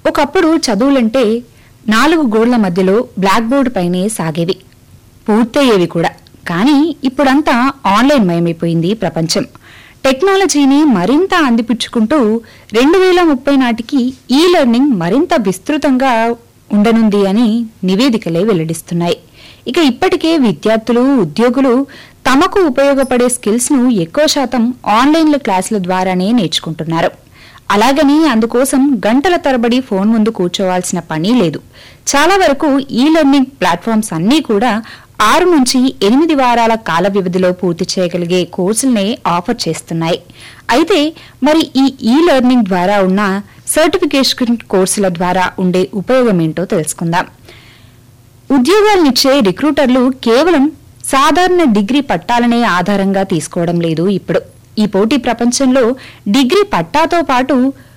ఒకప్పుడు చదువులంటే నాలుగు గోళ్ల మధ్యలో బ్లాక్ బోర్డు పైనే సాగేవి పూర్తయ్యేవి కూడా కానీ ఇప్పుడంతా ఆన్లైన్ మయమైపోయింది ప్రపంచం టెక్నాలజీని మరింత అందిపుచ్చుకుంటూ రెండు వేల ముప్పై నాటికి ఈ లెర్నింగ్ మరింత విస్తృతంగా ఉండనుంది అని నివేదికలే వెల్లడిస్తున్నాయి ఇక ఇప్పటికే విద్యార్థులు ఉద్యోగులు తమకు ఉపయోగపడే స్కిల్స్ ను ఎక్కువ శాతం ఆన్లైన్ల క్లాసుల ద్వారానే నేర్చుకుంటున్నారు అలాగని అందుకోసం గంటల తరబడి ఫోన్ ముందు కూర్చోవాల్సిన పని లేదు చాలా వరకు ఈ లెర్నింగ్ ప్లాట్ఫామ్స్ అన్నీ కూడా ఆరు నుంచి ఎనిమిది వారాల కాల వ్యవధిలో పూర్తి చేయగలిగే కోర్సులనే ఆఫర్ చేస్తున్నాయి అయితే మరి ఈ ఈ లెర్నింగ్ ద్వారా ఉన్న సర్టిఫికేషన్ కోర్సుల ద్వారా ఉండే ఉపయోగం ఏంటో తెలుసుకుందాం ఉద్యోగాలనిచ్చే రిక్రూటర్లు కేవలం సాధారణ డిగ్రీ పట్టాలనే ఆధారంగా తీసుకోవడం లేదు ఇప్పుడు ఈ పోటీ ప్రపంచంలో డిగ్రీ పట్టాతో పాటు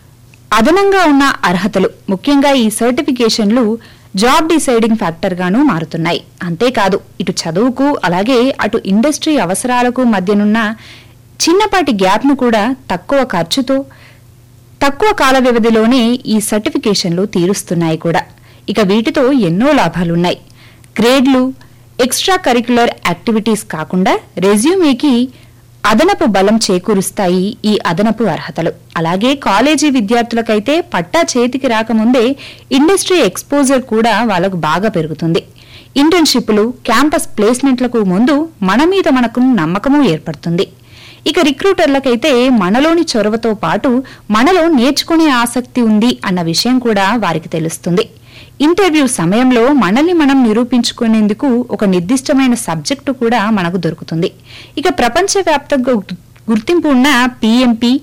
అదనంగా ఉన్న అర్హతలు ముఖ్యంగా ఈ సర్టిఫికేషన్లు జాబ్ డిసైడింగ్ ఫ్యాక్టర్ గాను మారుతున్నాయి అంతేకాదు ఇటు చదువుకు అలాగే అటు ఇండస్ట్రీ అవసరాలకు మధ్యనున్న చిన్నపాటి గ్యాప్ను కూడా తక్కువ ఖర్చుతో తక్కువ కాల వ్యవధిలోనే ఈ సర్టిఫికేషన్లు తీరుస్తున్నాయి కూడా ఇక వీటితో ఎన్నో లాభాలున్నాయి గ్రేడ్లు ఎక్స్ట్రా కరిక్యులర్ యాక్టివిటీస్ కాకుండా రెజ్యూమేకి అదనపు బలం చేకూరుస్తాయి ఈ అదనపు అర్హతలు అలాగే కాలేజీ విద్యార్థులకైతే పట్టా చేతికి రాకముందే ఇండస్ట్రీ ఎక్స్పోజర్ కూడా వాళ్ళకు బాగా పెరుగుతుంది ఇంటర్న్షిప్లు క్యాంపస్ ప్లేస్మెంట్లకు ముందు మన మీద మనకు నమ్మకము ఏర్పడుతుంది ఇక రిక్రూటర్లకైతే మనలోని చొరవతో పాటు మనలో నేర్చుకునే ఆసక్తి ఉంది అన్న విషయం కూడా వారికి తెలుస్తుంది ఇంటర్వ్యూ సమయంలో మనల్ని మనం నిరూపించుకునేందుకు ఒక నిర్దిష్టమైన సబ్జెక్టు కూడా మనకు దొరుకుతుంది ఇక ప్రపంచవ్యాప్తంగా గు- గుర్తింపు ఉన్న పిఎంపి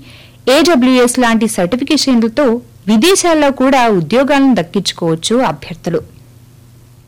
ఏడబ్ల్యూఎస్ లాంటి సర్టిఫికేషన్లతో విదేశాల్లో కూడా ఉద్యోగాలను దక్కించుకోవచ్చు అభ్యర్థులు